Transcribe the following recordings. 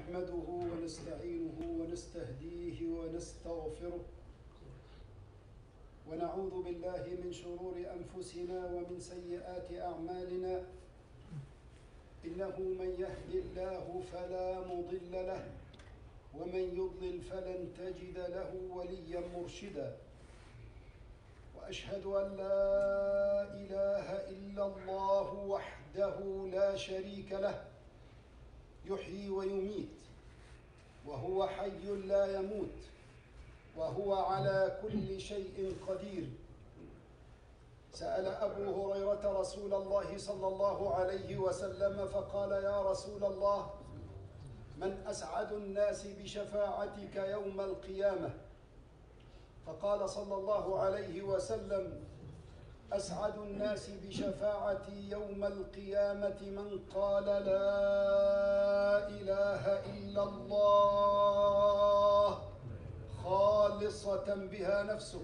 نحمده ونستعينه ونستهديه ونستغفره ونعوذ بالله من شرور انفسنا ومن سيئات اعمالنا انه من يهد الله فلا مضل له ومن يضلل فلن تجد له وليا مرشدا واشهد ان لا اله الا الله وحده لا شريك له يحيي ويميت وهو حي لا يموت وهو على كل شيء قدير سال ابو هريره رسول الله صلى الله عليه وسلم فقال يا رسول الله من اسعد الناس بشفاعتك يوم القيامه فقال صلى الله عليه وسلم اسعد الناس بشفاعتي يوم القيامه من قال لا اله الا الله خالصه بها نفسه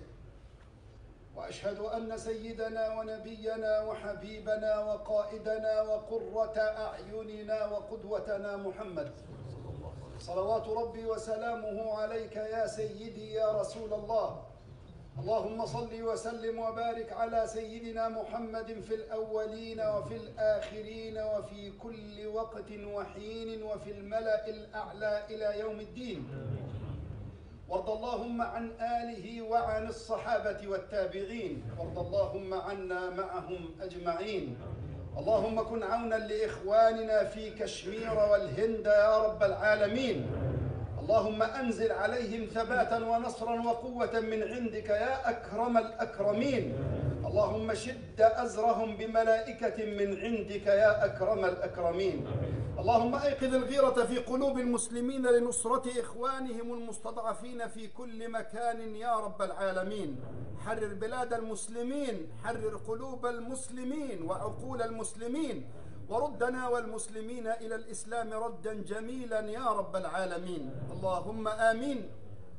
واشهد ان سيدنا ونبينا وحبيبنا وقائدنا وقره اعيننا وقدوتنا محمد صلوات ربي وسلامه عليك يا سيدي يا رسول الله اللهم صل وسلم وبارك على سيدنا محمد في الاولين وفي الاخرين وفي كل وقت وحين وفي الملا الاعلى الى يوم الدين وارض اللهم عن اله وعن الصحابه والتابعين وارض اللهم عنا معهم اجمعين اللهم كن عونا لاخواننا في كشمير والهند يا رب العالمين اللهم انزل عليهم ثباتا ونصرا وقوه من عندك يا اكرم الاكرمين اللهم شد ازرهم بملائكه من عندك يا اكرم الاكرمين اللهم ايقظ الغيره في قلوب المسلمين لنصره اخوانهم المستضعفين في كل مكان يا رب العالمين حرر بلاد المسلمين حرر قلوب المسلمين وعقول المسلمين وردنا والمسلمين الى الاسلام ردا جميلا يا رب العالمين اللهم امين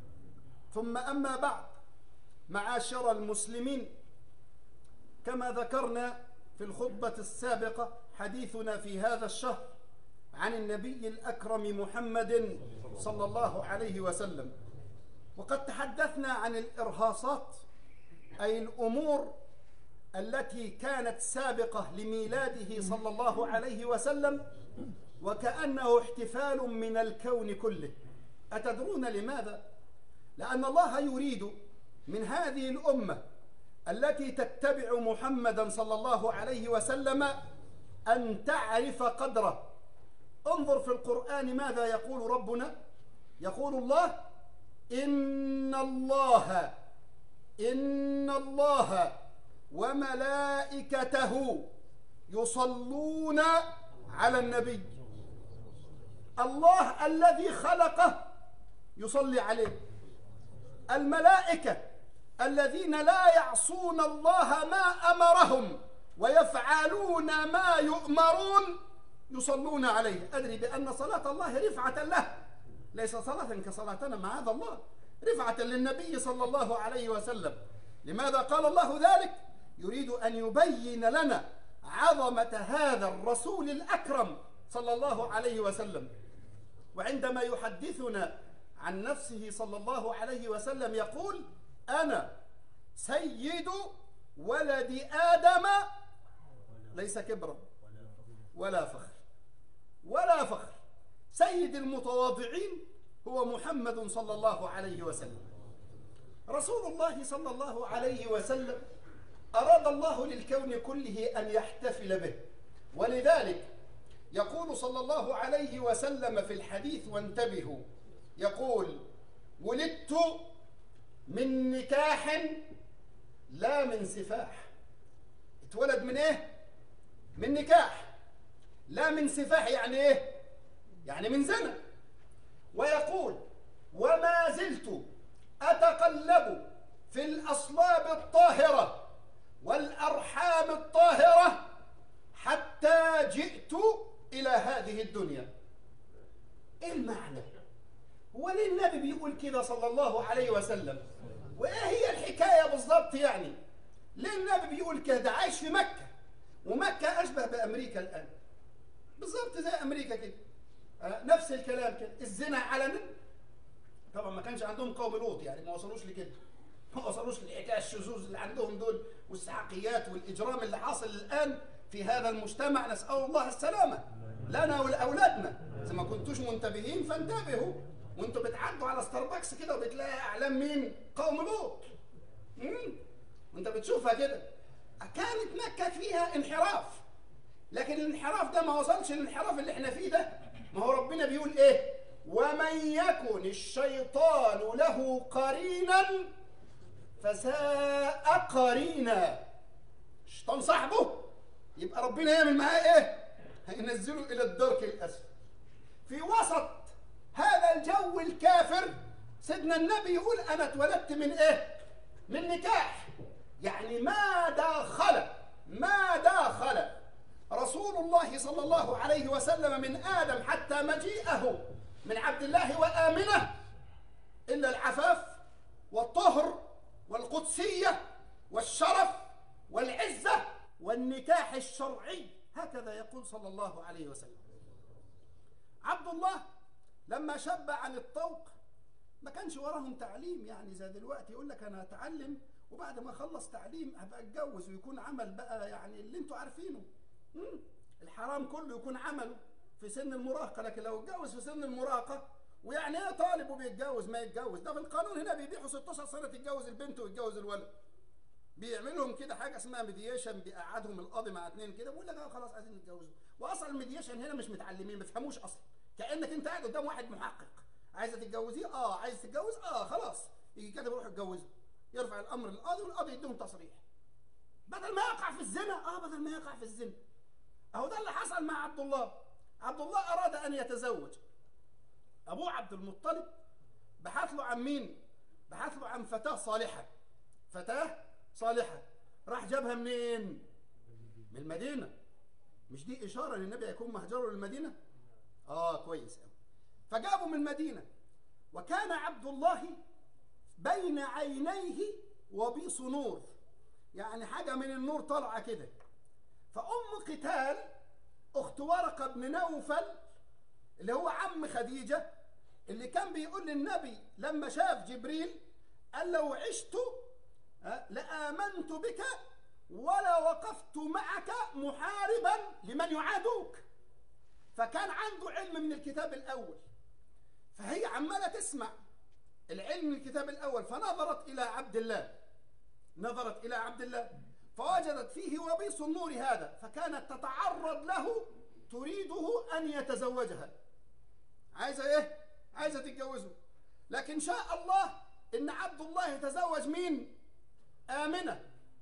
ثم اما بعد معاشر المسلمين كما ذكرنا في الخطبه السابقه حديثنا في هذا الشهر عن النبي الاكرم محمد صلى الله عليه وسلم وقد تحدثنا عن الارهاصات اي الامور التي كانت سابقه لميلاده صلى الله عليه وسلم وكانه احتفال من الكون كله اتدرون لماذا لان الله يريد من هذه الامه التي تتبع محمدا صلى الله عليه وسلم ان تعرف قدره انظر في القران ماذا يقول ربنا يقول الله ان الله ان الله وملائكته يصلون على النبي الله الذي خلقه يصلي عليه الملائكه الذين لا يعصون الله ما امرهم ويفعلون ما يؤمرون يصلون عليه ادري بان صلاه الله رفعه له ليس صلاه كصلاتنا معاذ الله رفعه للنبي صلى الله عليه وسلم لماذا قال الله ذلك يريد ان يبين لنا عظمه هذا الرسول الاكرم صلى الله عليه وسلم وعندما يحدثنا عن نفسه صلى الله عليه وسلم يقول انا سيد ولد ادم ليس كبرا ولا فخر ولا فخر سيد المتواضعين هو محمد صلى الله عليه وسلم رسول الله صلى الله عليه وسلم أراد الله للكون كله أن يحتفل به ولذلك يقول صلى الله عليه وسلم في الحديث وانتبهوا يقول ولدت من نكاح لا من سفاح اتولد من ايه من نكاح لا من سفاح يعني ايه يعني من زنا ويقول وما زلت أتقلب في الأصلاب الطاهرة والأرحام الطاهرة حتى جئت إلى هذه الدنيا إيه المعنى؟ هو ليه النبي بيقول كده صلى الله عليه وسلم؟ وإيه هي الحكاية بالضبط يعني؟ ليه النبي بيقول كده؟ عايش في مكة ومكة أشبه بأمريكا الآن بالضبط زي أمريكا كده آه، نفس الكلام كده الزنا علنا طبعا ما كانش عندهم قوم لوط يعني ما وصلوش لكده ما وصلوش للحكايه الشذوذ اللي عندهم دول والسحقيات والاجرام اللي حاصل الان في هذا المجتمع نسال الله السلامه لنا ولاولادنا اذا ما كنتوش منتبهين فانتبهوا وانتوا بتعدوا على ستاربكس كده وبتلاقي اعلام مين قوم لوط مم. وانت بتشوفها كده كانت مكه فيها انحراف لكن الانحراف ده ما وصلش للانحراف اللي احنا فيه ده ما هو ربنا بيقول ايه ومن يكن الشيطان له قرينا فساء قرينا الشيطان صاحبه يبقى ربنا يعمل معاه ايه هينزله الى الدرك الاسفل في وسط هذا الجو الكافر سيدنا النبي يقول انا اتولدت من ايه من نكاح يعني ما داخل ما داخل رسول الله صلى الله عليه وسلم من ادم حتى مجيئه من عبد الله وامنه الا العفاف والطهر والقدسيه والشرف والعزه والنكاح الشرعي هكذا يقول صلى الله عليه وسلم عبد الله لما شب عن الطوق ما كانش وراهم تعليم يعني زي دلوقتي يقول لك انا هتعلم وبعد ما اخلص تعليم هبقى اتجوز ويكون عمل بقى يعني اللي انتوا عارفينه مم. الحرام كله يكون عمله في سن المراهقه لكن لو اتجوز في سن المراهقه ويعني ايه طالب وبيتجوز ما يتجوز ده في القانون هنا بيبيحوا 16 سنه تتجوز البنت ويتجوز الولد بيعمل لهم كده حاجه اسمها ميديشن بيقعدهم القاضي مع اثنين كده بيقول لك اه خلاص عايزين نتجوزوا واصلا الميديشن هنا مش متعلمين ما بيفهموش اصلا كانك انت قاعد قدام واحد محقق عايزه تتجوزيه اه عايز تتجوز اه خلاص يجي كده يروح يتجوزه يرفع الامر للقاضي والقاضي يديهم تصريح بدل ما يقع في الزنا اه بدل ما يقع في الزنا اهو ده اللي حصل مع عبد الله عبد الله اراد ان يتزوج ابوه عبد المطلب بحث له عن مين بحث له عن فتاه صالحه فتاه صالحه راح جابها منين من المدينه مش دي اشاره ان النبي هيكون مهجره للمدينه اه كويس قوي فجابوا من المدينه وكان عبد الله بين عينيه وبيص نور يعني حاجه من النور طالعه كده فام قتال اخت ورقه بن نوفل اللي هو عم خديجه اللي كان بيقول للنبي لما شاف جبريل قال لو عشت لآمنت بك ولا وقفت معك محاربا لمن يعادوك فكان عنده علم من الكتاب الأول فهي عمالة تسمع العلم من الكتاب الأول فنظرت إلى عبد الله نظرت إلى عبد الله فوجدت فيه وبيص النور هذا فكانت تتعرض له تريده أن يتزوجها عايزة إيه؟ عايزة تتجوزه لكن شاء الله إن عبد الله يتزوج مين؟ آمنة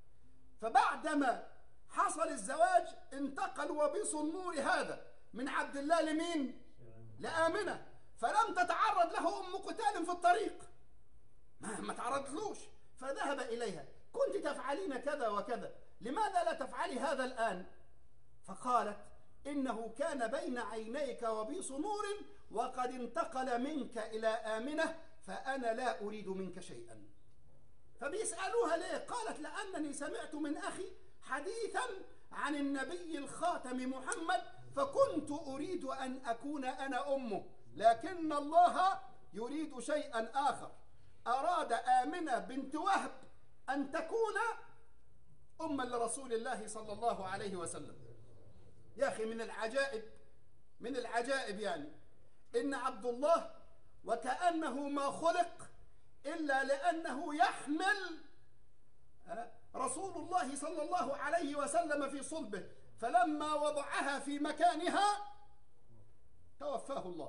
فبعدما حصل الزواج انتقل وبيص النور هذا من عبد الله لمين؟ لآمنة فلم تتعرض له أم قتال في الطريق ما, ما تعرضتلوش فذهب إليها كنت تفعلين كذا وكذا لماذا لا تفعلي هذا الآن؟ فقالت إنه كان بين عينيك وبيص نور وقد انتقل منك إلى آمنة فأنا لا أريد منك شيئا فبيسألوها ليه قالت لأنني سمعت من أخي حديثا عن النبي الخاتم محمد فكنت أريد أن أكون أنا أمه لكن الله يريد شيئا آخر أراد آمنة بنت وهب أن تكون أما لرسول الله صلى الله عليه وسلم يا أخي من العجائب من العجائب يعني إن عبد الله وكأنه ما خلق إلا لأنه يحمل رسول الله صلى الله عليه وسلم في صلبه فلما وضعها في مكانها توفاه الله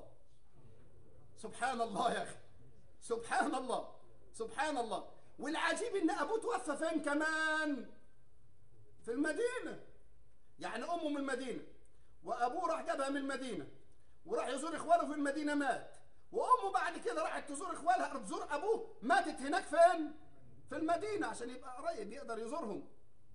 سبحان الله يا أخي سبحان الله سبحان الله والعجيب ان ابوه توفى فين كمان في المدينه يعني امه من المدينه وابوه راح جابها من المدينه وراح يزور اخوانه في المدينه مات وامه بعد كده راحت تزور اخوانها تزور ابوه ماتت هناك فين في المدينه عشان يبقى قريب يقدر يزورهم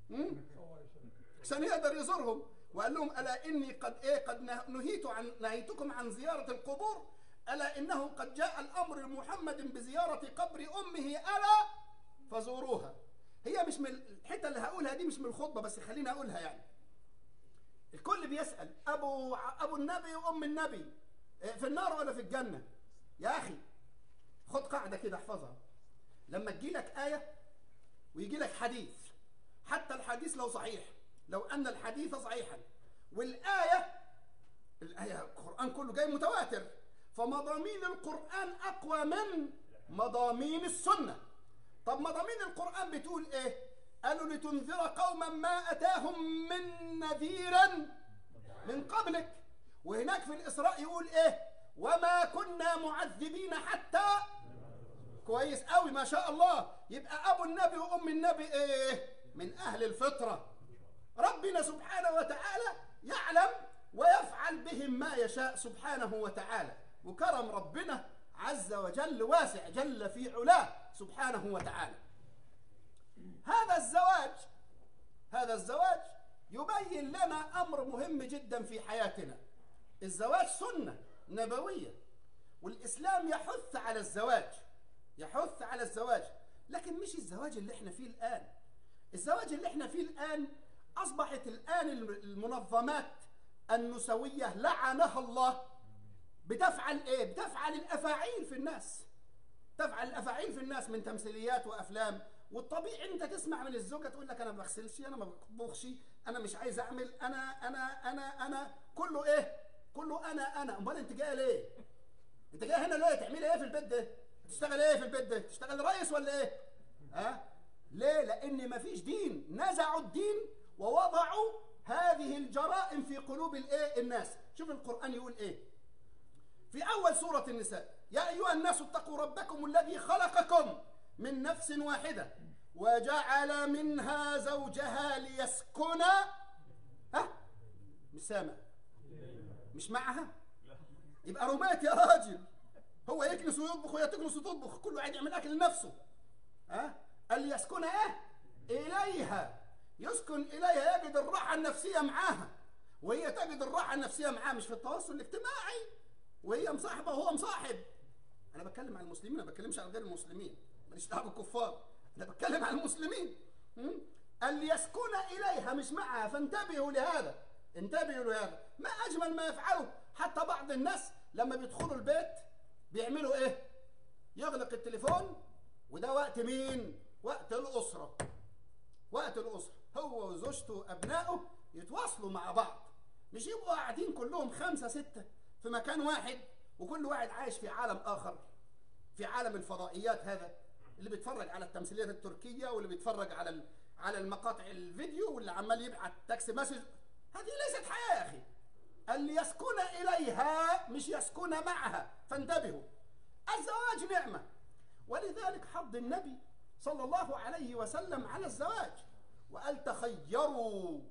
عشان يقدر يزورهم وقال لهم الا اني قد ايه قد نهيت عن نهيتكم عن زياره القبور الا انه قد جاء الامر لمحمد بزياره قبر امه الا فزوروها هي مش من الحته اللي هقولها دي مش من الخطبه بس خليني اقولها يعني الكل بيسال ابو ابو النبي وام النبي إيه، في النار ولا في الجنة يا أخي خد قاعدة كده احفظها لما تجي لك آية ويجي لك حديث حتى الحديث لو صحيح لو أن الحديث صحيحا والآية الآية القرآن كله جاي متواتر فمضامين القرآن أقوى من مضامين السنة طب مضامين القرآن بتقول إيه قالوا لتنذر قوما ما أتاهم من نذيرا من قبلك وهناك في الإسراء يقول إيه وما كنا معذبين حتى كويس قوي ما شاء الله يبقى أبو النبي وأم النبي إيه من أهل الفطرة ربنا سبحانه وتعالى يعلم ويفعل بهم ما يشاء سبحانه وتعالى وكرم ربنا عز وجل واسع جل في علاه سبحانه وتعالى هذا الزواج هذا الزواج يبين لنا أمر مهم جدا في حياتنا الزواج سنة نبوية والإسلام يحث على الزواج يحث على الزواج لكن مش الزواج اللي احنا فيه الآن الزواج اللي احنا فيه الآن أصبحت الآن المنظمات النسوية لعنها الله بتفعل ايه بتفعل الافاعيل في الناس تفعل الافاعيل في الناس من تمثيليات وافلام والطبيعي انت تسمع من الزوجه تقول لك انا ما بغسلش انا ما بطبخش انا مش عايز اعمل انا انا انا انا كله ايه كله انا انا امال انت جايه ليه انت جايه هنا ليه تعملي ايه في البيت ده تشتغل ايه في البيت ده تشتغل رئيس ولا ايه ها أه؟ ليه لان ما فيش دين نزعوا الدين ووضعوا هذه الجرائم في قلوب الايه الناس شوف القران يقول ايه في أول سورة النساء يا أيها الناس اتقوا ربكم الذي خلقكم من نفس واحدة وجعل منها زوجها ليسكن ها مش سامع مش معها يبقى رومات يا راجل هو يكنس ويطبخ وهي تكنس وتطبخ كل واحد يعمل اكل لنفسه ها قال يسكن ايه اليها يسكن اليها يجد الراحه النفسيه معاها وهي تجد الراحه النفسيه معاه مش في التواصل الاجتماعي وهي مصاحبه وهو مصاحب انا بتكلم عن المسلمين ما بتكلمش عن غير المسلمين ماليش دعوه بالكفار انا بتكلم عن المسلمين قال ليسكن اليها مش معها فانتبهوا لهذا انتبهوا لهذا ما اجمل ما يفعله حتى بعض الناس لما بيدخلوا البيت بيعملوا ايه يغلق التليفون وده وقت مين وقت الاسره وقت الاسره هو وزوجته وابنائه يتواصلوا مع بعض مش يبقوا قاعدين كلهم خمسه سته في مكان واحد وكل واحد عايش في عالم آخر في عالم الفضائيات هذا اللي بيتفرج على التمثيليات التركية واللي بيتفرج على على المقاطع الفيديو واللي عمال يبعت تاكس مسج هذه ليست حياة يا أخي اللي يسكن إليها مش يسكن معها فانتبهوا الزواج نعمة ولذلك حض النبي صلى الله عليه وسلم على الزواج وقال تخيروا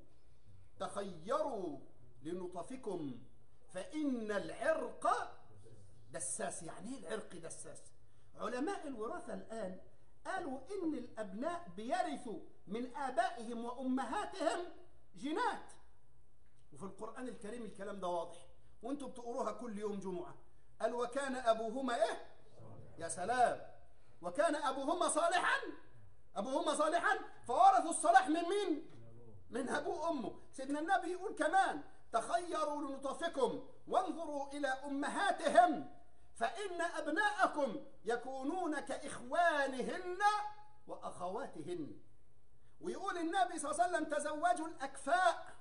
تخيروا لنطفكم فإن العرق دساس يعني ايه العرق دساس علماء الوراثة الآن قالوا إن الأبناء بيرثوا من آبائهم وأمهاتهم جينات وفي القرآن الكريم الكلام ده واضح وانتم بتقروها كل يوم جمعة قال وكان أبوهما إيه يا سلام وكان أبوهما صالحا أبوهما صالحا فورثوا الصلاح من مين من أبوه أمه سيدنا النبي يقول كمان تخيروا لنطفكم وانظروا إلى أمهاتهم فإن أبناءكم يكونون كإخوانهن وأخواتهن ويقول النبي صلى الله عليه وسلم تزوجوا الأكفاء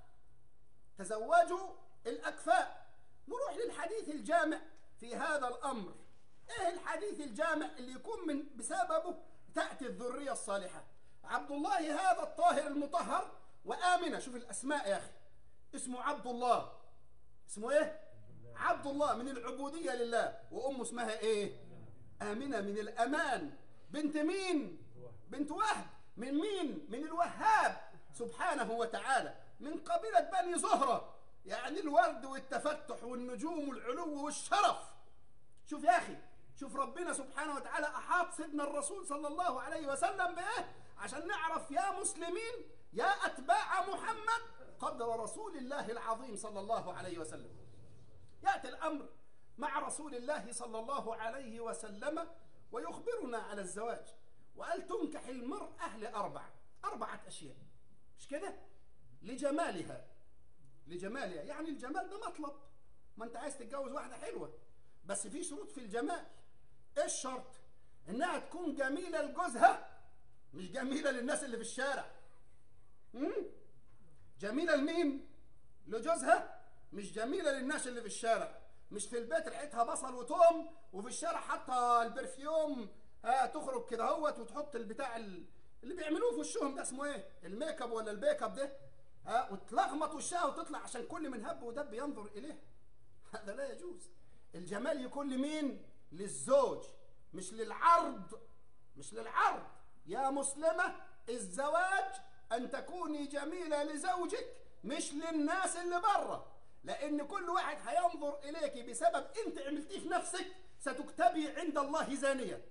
تزوجوا الأكفاء نروح للحديث الجامع في هذا الأمر إيه الحديث الجامع اللي يكون من بسببه تأتي الذرية الصالحة عبد الله هذا الطاهر المطهر وآمنة شوف الأسماء يا أخي اسمه عبد الله اسمه ايه عبد الله من العبودية لله وأمه اسمها ايه آمنة من الأمان بنت مين بنت وهب من مين من الوهاب سبحانه وتعالى من قبيلة بني زهرة يعني الورد والتفتح والنجوم والعلو والشرف شوف يا أخي شوف ربنا سبحانه وتعالى أحاط سيدنا الرسول صلى الله عليه وسلم بإيه عشان نعرف يا مسلمين يا أتباع محمد قدر رسول الله العظيم صلى الله عليه وسلم يأتي الأمر مع رسول الله صلى الله عليه وسلم ويخبرنا على الزواج وقال تنكح المرأة لأربع أربعة أشياء مش كده لجمالها لجمالها يعني الجمال ده مطلب ما انت عايز تتجوز واحده حلوه بس في شروط في الجمال ايه الشرط انها تكون جميله لجوزها مش جميله للناس اللي في الشارع مم؟ جميله لمين لجوزها مش جميله للناس اللي في الشارع مش في البيت ريحتها بصل وتوم وفي الشارع حاطه البرفيوم ها تخرج كده اهوت وتحط البتاع ال- اللي بيعملوه في وشهم ده اسمه ايه الميك اب ولا البيك اب ده ها وتلخبط وشها وتطلع عشان كل من هب ودب ينظر اليه هذا لا يجوز الجمال يكون لمين للزوج مش للعرض مش للعرض يا مسلمة الزواج أن تكوني جميلة لزوجك مش للناس اللي بره لأن كل واحد هينظر إليك بسبب أنت عملتيه في نفسك ستكتبي عند الله زانية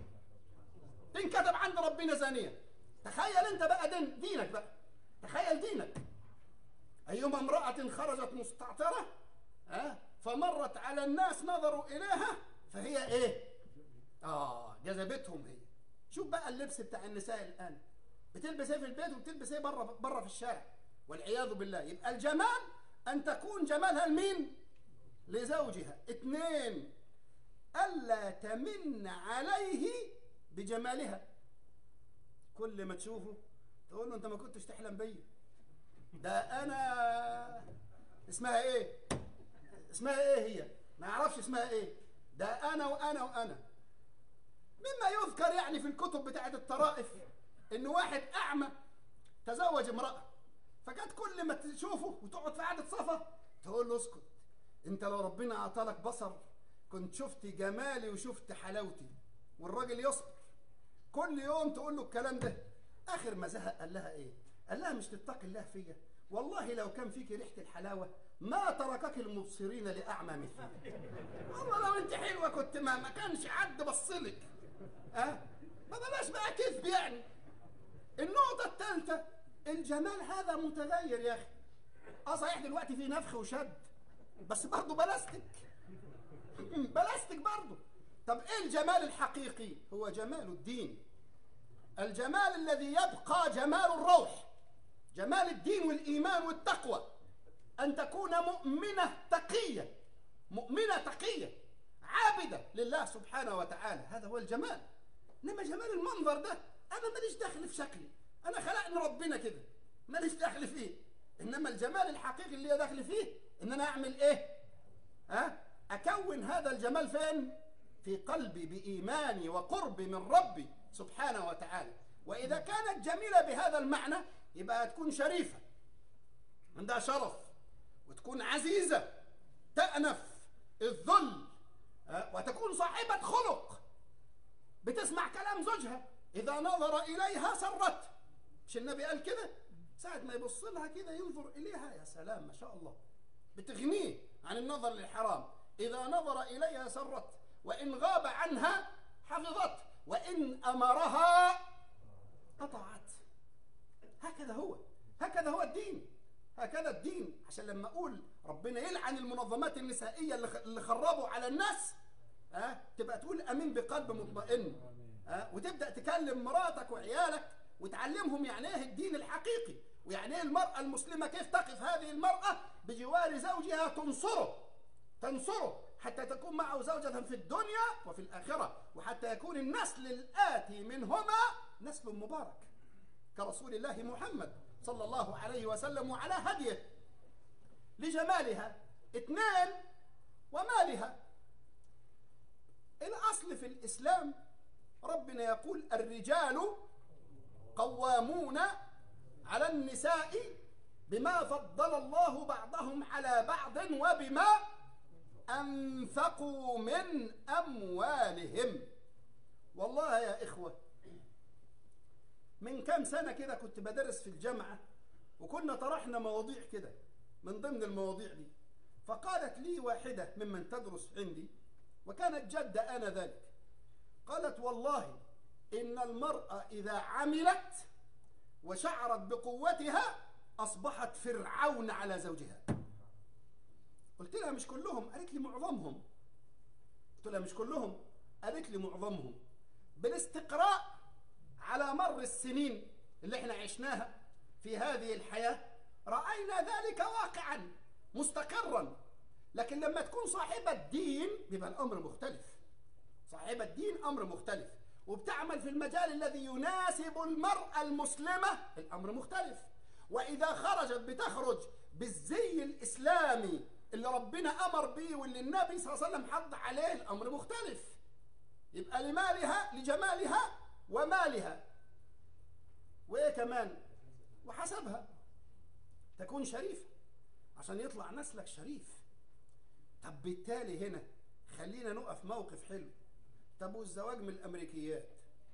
تنكتب عند ربنا زانية تخيل أنت بقى دين دينك بقى تخيل دينك أيما امرأة خرجت مستعطرة ها فمرت على الناس نظروا إليها فهي إيه؟ آه جذبتهم هي شوف بقى اللبس بتاع النساء الآن بتلبس إيه في البيت وبتلبس إيه بره بره في الشارع والعياذ بالله يبقى الجمال أن تكون جمالها لمين؟ لزوجها اثنين ألا تمن عليه بجمالها كل ما تشوفه تقول له أنت ما كنتش تحلم بيا ده أنا اسمها إيه؟ اسمها إيه هي؟ ما يعرفش اسمها إيه؟ ده أنا وأنا وأنا مما يذكر يعني في الكتب بتاعت الطرائف إن واحد أعمى تزوج امرأة فكانت كل ما تشوفه وتقعد في قعدة صفا تقول له اسكت انت لو ربنا اعطالك بصر كنت شفت جمالي وشفت حلاوتي والراجل يصبر كل يوم تقول له الكلام ده اخر ما زهق قال لها ايه قال لها مش تتقي الله فيا والله لو كان فيك ريحه الحلاوه ما تركك المبصرين لاعمى مثلي والله لو انت حلوه كنت ما ما كانش حد بصلك ها أه؟ ما بلاش بقى كذب يعني النقطه الثالثه الجمال هذا متغير يا اخي اه صحيح دلوقتي في نفخ وشد بس برضه بلاستيك بلاستيك برضه طب ايه الجمال الحقيقي هو جمال الدين الجمال الذي يبقى جمال الروح جمال الدين والايمان والتقوى ان تكون مؤمنه تقيه مؤمنه تقيه عابده لله سبحانه وتعالى هذا هو الجمال انما جمال المنظر ده انا ماليش دخل في شكلي انا خلقني ربنا كده ماليش دخل فيه انما الجمال الحقيقي اللي دخل فيه ان انا اعمل ايه ها اكون هذا الجمال فين في قلبي بايماني وقربي من ربي سبحانه وتعالى واذا كانت جميله بهذا المعنى يبقى تكون شريفه عندها شرف وتكون عزيزه تأنف الذل وتكون صاحبه خلق بتسمع كلام زوجها اذا نظر اليها سرت مش النبي قال كده ساعة ما يبص لها كده ينظر إليها يا سلام ما شاء الله بتغنيه عن النظر للحرام إذا نظر إليها سرت وإن غاب عنها حفظت وإن أمرها قطعت هكذا هو هكذا هو الدين هكذا الدين عشان لما أقول ربنا يلعن المنظمات النسائية اللي خربوا على الناس ها أه؟ تبقى تقول أمين بقلب مطمئن ها أه؟ وتبدأ تكلم مراتك وعيالك وتعلمهم يعني ايه الدين الحقيقي ويعني ايه المرأة المسلمة كيف تقف هذه المرأة بجوار زوجها تنصره تنصره حتى تكون معه زوجة في الدنيا وفي الآخرة وحتى يكون النسل الآتي منهما نسل مبارك كرسول الله محمد صلى الله عليه وسلم وعلى هديه لجمالها اثنين ومالها الأصل في الإسلام ربنا يقول الرجال قوامون على النساء بما فضل الله بعضهم على بعض وبما أنفقوا من أموالهم والله يا إخوة من كام سنة كده كنت بدرس في الجامعة وكنا طرحنا مواضيع كده من ضمن المواضيع دي فقالت لي واحدة ممن تدرس عندي وكانت جدة آنذاك قالت والله إن المرأة إذا عملت وشعرت بقوتها أصبحت فرعون على زوجها قلت لها مش كلهم قالت لي معظمهم قلت لها مش كلهم قالت لي معظمهم بالاستقراء على مر السنين اللي احنا عشناها في هذه الحياة رأينا ذلك واقعا مستقرا لكن لما تكون صاحبة دين بيبقى الأمر مختلف صاحبة دين أمر مختلف وبتعمل في المجال الذي يناسب المرأة المسلمة الأمر مختلف وإذا خرجت بتخرج بالزي الإسلامي اللي ربنا أمر به واللي النبي صلى الله عليه وسلم حض عليه الأمر مختلف يبقى لمالها لجمالها ومالها وإيه كمان وحسبها تكون شريفة عشان يطلع نسلك شريف طب بالتالي هنا خلينا نقف موقف حلو طب والزواج من الامريكيات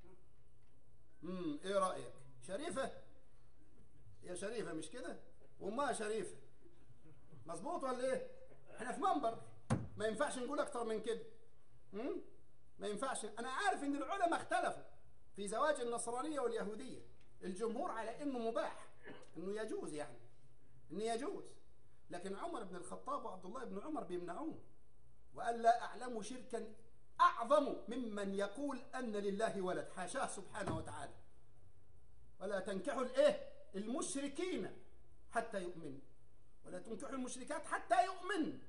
امم ايه رايك شريفه يا شريفه مش كده وامها شريفه مظبوط ولا ايه احنا في منبر ما ينفعش نقول اكتر من كده امم ما ينفعش انا عارف ان العلماء اختلفوا في زواج النصرانيه واليهوديه الجمهور على انه مباح انه يجوز يعني انه يجوز لكن عمر بن الخطاب وعبد الله بن عمر بيمنعوه وقال لا اعلم شركا اعظم ممن يقول ان لله ولد حاشاه سبحانه وتعالى ولا تنكحوا الايه المشركين حتى يؤمنوا ولا تنكحوا المشركات حتى يؤمنوا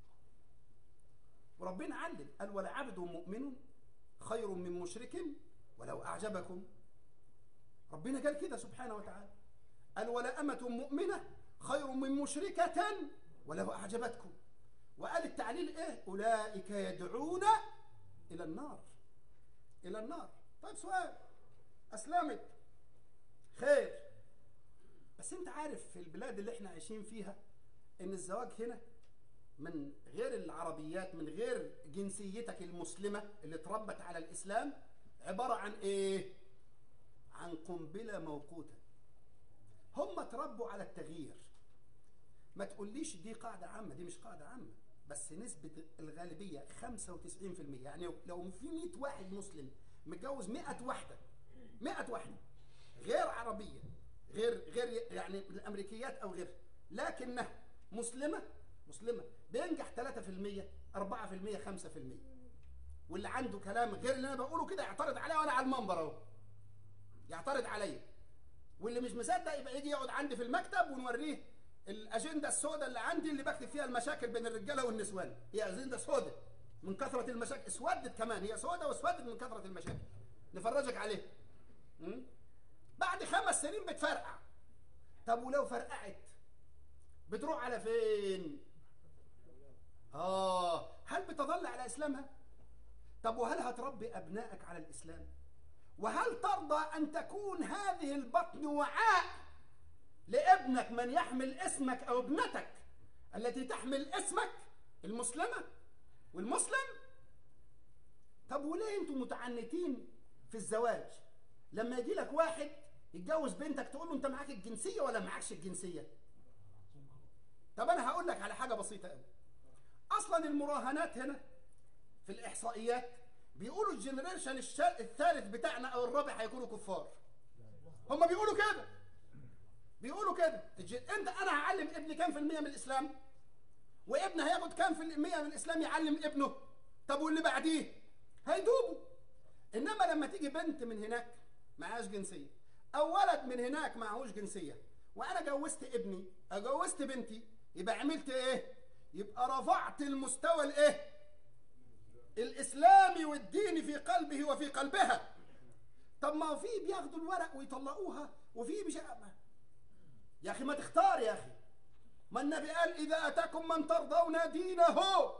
وربنا علم قال ولعبد مؤمن خير من مشرك ولو اعجبكم ربنا قال كده سبحانه وتعالى قال ولا أمة مؤمنة خير من مشركة ولو أعجبتكم وقال التعليل إيه أولئك يدعون إلى النار إلى النار طيب سؤال أسلمت خير بس أنت عارف في البلاد اللي احنا عايشين فيها إن الزواج هنا من غير العربيات من غير جنسيتك المسلمة اللي اتربت على الإسلام عبارة عن إيه؟ عن قنبلة موقوتة هم تربوا على التغيير ما تقوليش دي قاعدة عامة دي مش قاعدة عامة بس نسبة الغالبية 95% يعني لو في 100 واحد مسلم متجوز 100 واحدة 100 واحدة غير عربية غير غير يعني الأمريكيات أو غيرها لكنها مسلمة مسلمة بينجح 3% 4% 5% واللي عنده كلام غير اللي أنا بقوله كده يعترض عليا وأنا على المنبر أهو يعترض عليا واللي مش مصدق يبقى يجي يقعد عندي في المكتب ونوريه الاجنده السوداء اللي عندي اللي بكتب فيها المشاكل بين الرجاله والنسوان هي اجنده سوداء من كثره المشاكل اسودت كمان هي سوداء واسودت من كثره المشاكل نفرجك عليها م? بعد خمس سنين بتفرقع طب ولو فرقعت بتروح على فين اه هل بتظل على اسلامها طب وهل هتربي ابنائك على الاسلام وهل ترضى أن تكون هذه البطن وعاء لابنك من يحمل اسمك أو ابنتك التي تحمل اسمك المسلمة والمسلم طب وليه انتم متعنتين في الزواج لما يجي لك واحد يتجوز بنتك تقول له انت معاك الجنسية ولا معكش الجنسية طب انا هقول لك على حاجة بسيطة قوي اصلا المراهنات هنا في الاحصائيات بيقولوا الجنريشن الثالث بتاعنا او الرابع هيكونوا كفار هم بيقولوا كده بيقولوا كده انت انا هعلم ابني كام في المية من الاسلام وابني هياخد كام في المية من الاسلام يعلم ابنه طب واللي بعديه هيدوبوا انما لما تيجي بنت من هناك معهاش جنسيه او ولد من هناك معهوش جنسيه وانا جوزت ابني جوزت بنتي يبقى عملت ايه يبقى رفعت المستوى الايه الاسلامي والديني في قلبه وفي قلبها طب ما في بياخدوا الورق ويطلقوها وفي مش يا اخي ما تختار يا اخي ما النبي قال اذا اتاكم من ترضون دينه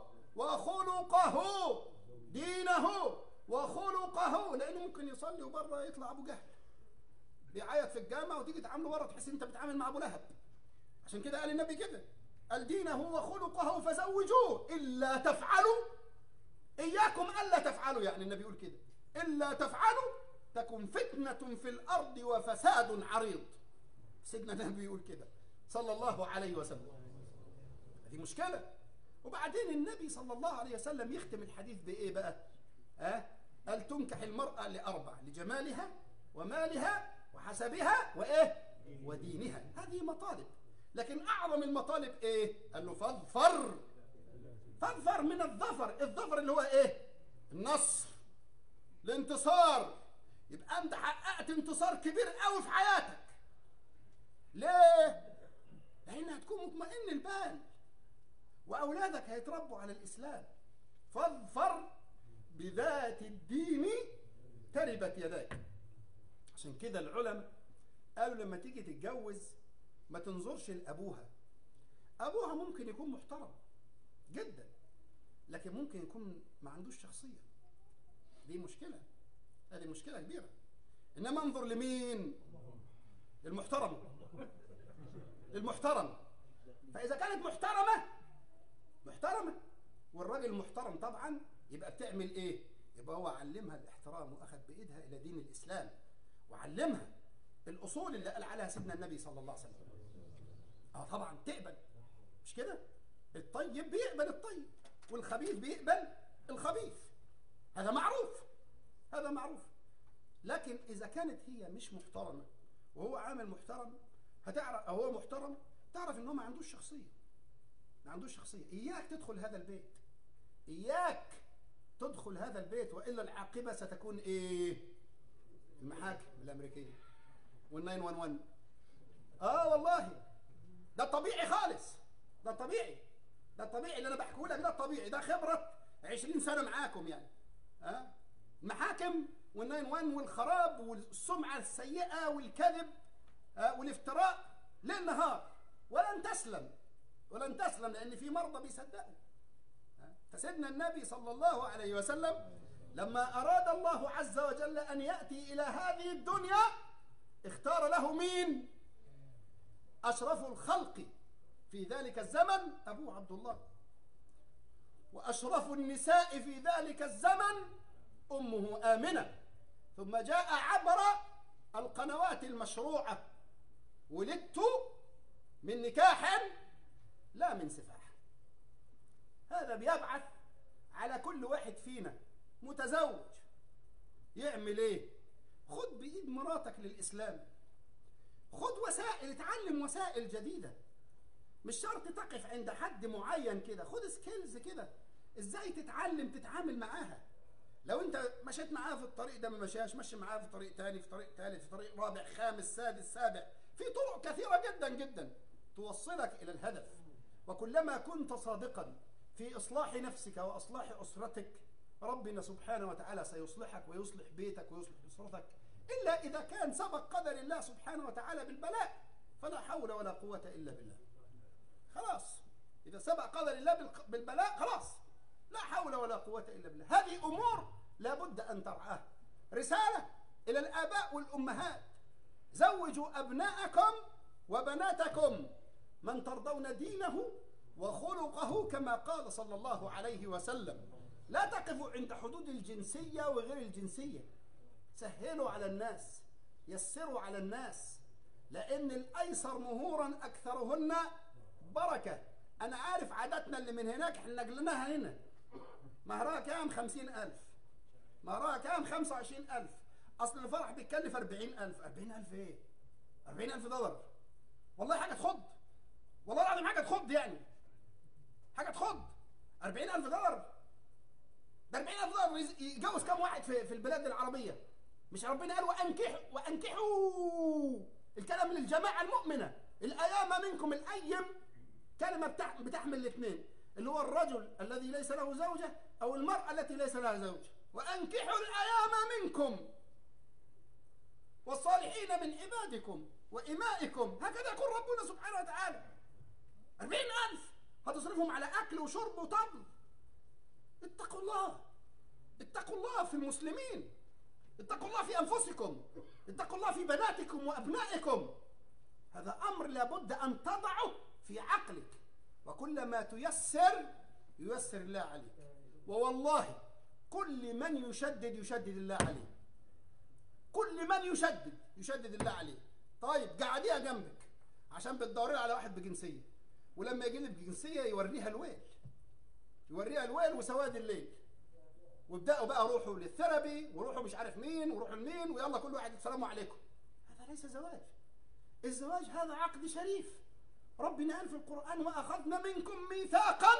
وخلقه دينه وخلقه لانه ممكن يصلي وبره يطلع ابو جهل بيعيط في الجامع وتيجي تعامله بره تحس انت بتتعامل مع ابو لهب عشان كده قال النبي كده قال دينه وخلقه فزوجوه الا تفعلوا إياكم ألا تفعلوا يعني النبي يقول كده إلا تفعلوا تكن فتنة في الأرض وفساد عريض سيدنا النبي يقول كده صلى الله عليه وسلم دي مشكلة وبعدين النبي صلى الله عليه وسلم يختم الحديث بإيه بقى أه؟ قال تنكح المرأة لأربع لجمالها ومالها وحسبها وإيه ودينها هذه مطالب لكن أعظم المطالب إيه قال له فاظفر فاظفر من الظفر الظفر اللي هو ايه النصر الانتصار يبقى انت حققت انتصار كبير قوي في حياتك ليه لان هتكون مطمئن البال واولادك هيتربوا على الاسلام فاظفر بذات الدين تربت يداك عشان كده العلماء قالوا لما تيجي تتجوز ما تنظرش لابوها ابوها ممكن يكون محترم جدا لكن ممكن يكون ما عندوش شخصيه دي مشكله هذه مشكله كبيره انما انظر لمين للمحترم للمحترم فاذا كانت محترمه محترمه والراجل محترم طبعا يبقى بتعمل ايه يبقى هو علمها الاحترام واخذ بايدها الى دين الاسلام وعلمها الاصول اللي قال عليها سيدنا النبي صلى الله عليه وسلم اه طبعا تقبل مش كده الطيب بيقبل الطيب والخبيث بيقبل الخبيث هذا معروف هذا معروف لكن اذا كانت هي مش محترمه وهو عامل محترم هتعرف او هو محترم تعرف ان هو ما عندوش شخصيه ما عندوش شخصيه اياك تدخل هذا البيت اياك تدخل هذا البيت والا العاقبه ستكون ايه المحاكم الامريكيه وال 911 اه والله ده طبيعي خالص ده طبيعي ده الطبيعي اللي انا بحكيه لك ده الطبيعي ده خبره 20 سنه معاكم يعني ها آه؟ المحاكم وال 911 والخراب والسمعه السيئه والكذب آه والافتراء ليل نهار ولن تسلم ولن تسلم لان في مرضى بيصدقوا آه؟ فسيدنا النبي صلى الله عليه وسلم لما اراد الله عز وجل ان ياتي الى هذه الدنيا اختار له مين اشرف الخلق في ذلك الزمن ابو عبد الله واشرف النساء في ذلك الزمن امه امنه ثم جاء عبر القنوات المشروعه ولدت من نكاح لا من سفاح هذا بيبعث على كل واحد فينا متزوج يعمل ايه خد بايد مراتك للاسلام خد وسائل اتعلم وسائل جديده مش شرط تقف عند حد معين كده خد سكيلز كده ازاي تتعلم تتعامل معاها لو انت مشيت معاها في الطريق ده ما مشاش مشي معاها في طريق تاني في طريق ثالث في طريق رابع خامس سادس سابع في طرق كثيره جدا جدا توصلك الى الهدف وكلما كنت صادقا في اصلاح نفسك واصلاح اسرتك ربنا سبحانه وتعالى سيصلحك ويصلح بيتك ويصلح اسرتك الا اذا كان سبق قدر الله سبحانه وتعالى بالبلاء فلا حول ولا قوه الا بالله خلاص اذا سبق قدر الله بالبلاء خلاص لا حول ولا قوة إلا بالله هذه أمور لابد أن ترعاها رسالة إلى الآباء والأمهات زوجوا أبناءكم وبناتكم من ترضون دينه وخلقه كما قال صلى الله عليه وسلم لا تقفوا عند حدود الجنسية وغير الجنسية سهلوا على الناس يسروا على الناس لأن الأيسر مهورا أكثرهن بركة أنا عارف عاداتنا اللي من هناك احنا نقلناها هنا مهرها كام خمسين ألف مهرها كام خمسة وعشرين ألف أصل الفرح بيتكلف أربعين ألف أربعين ألف إيه أربعين ألف دولار والله حاجة تخض والله العظيم حاجة تخض يعني حاجة تخض أربعين ألف دولار ده أربعين ألف دولار يجوز كام واحد في, في البلاد العربية مش ربنا قال وأنكحوا وأنكحوا الكلام للجماعة المؤمنة الأيام منكم الأيم كلمة بتحمل الاثنين اللي هو الرجل الذي ليس له زوجة أو المرأة التي ليس لها زوج وأنكحوا الأيام منكم والصالحين من عبادكم وإمائكم هكذا يقول ربنا سبحانه وتعالى أربعين ألف هتصرفهم على أكل وشرب وطبل اتقوا الله اتقوا الله في المسلمين اتقوا الله في أنفسكم اتقوا الله في بناتكم وأبنائكم هذا أمر لابد أن تضعه في عقلك وكلما تيسر ييسر الله عليك ووالله كل من يشدد يشدد الله عليه كل من يشدد يشدد الله عليه طيب قعديها جنبك عشان بتدوري على واحد بجنسيه ولما يجي لك بجنسيه يوريها الويل يوريها الويل وسواد الليل وابداوا بقى روحوا للثربي وروحوا مش عارف مين وروحوا لمين ويلا كل واحد السلام عليكم هذا ليس زواج الزواج هذا عقد شريف ربنا قال في القرآن وأخذنا منكم ميثاقا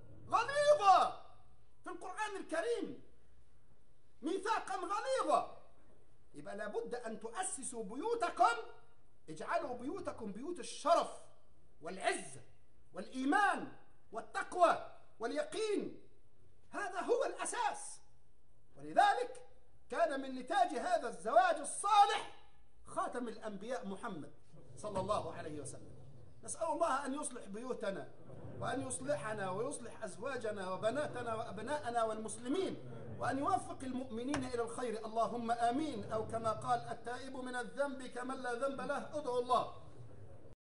غليظا في القرآن الكريم ميثاقا غليظا يبقى لابد أن تؤسسوا بيوتكم اجعلوا بيوتكم بيوت الشرف والعزة والإيمان والتقوى واليقين هذا هو الأساس ولذلك كان من نتاج هذا الزواج الصالح خاتم الأنبياء محمد صلى الله عليه وسلم نسأل الله أن يصلح بيوتنا وأن يصلحنا ويصلح أزواجنا وبناتنا وأبناءنا والمسلمين وأن يوفق المؤمنين إلى الخير اللهم آمين أو كما قال التائب من الذنب كمن لا ذنب له ادعوا الله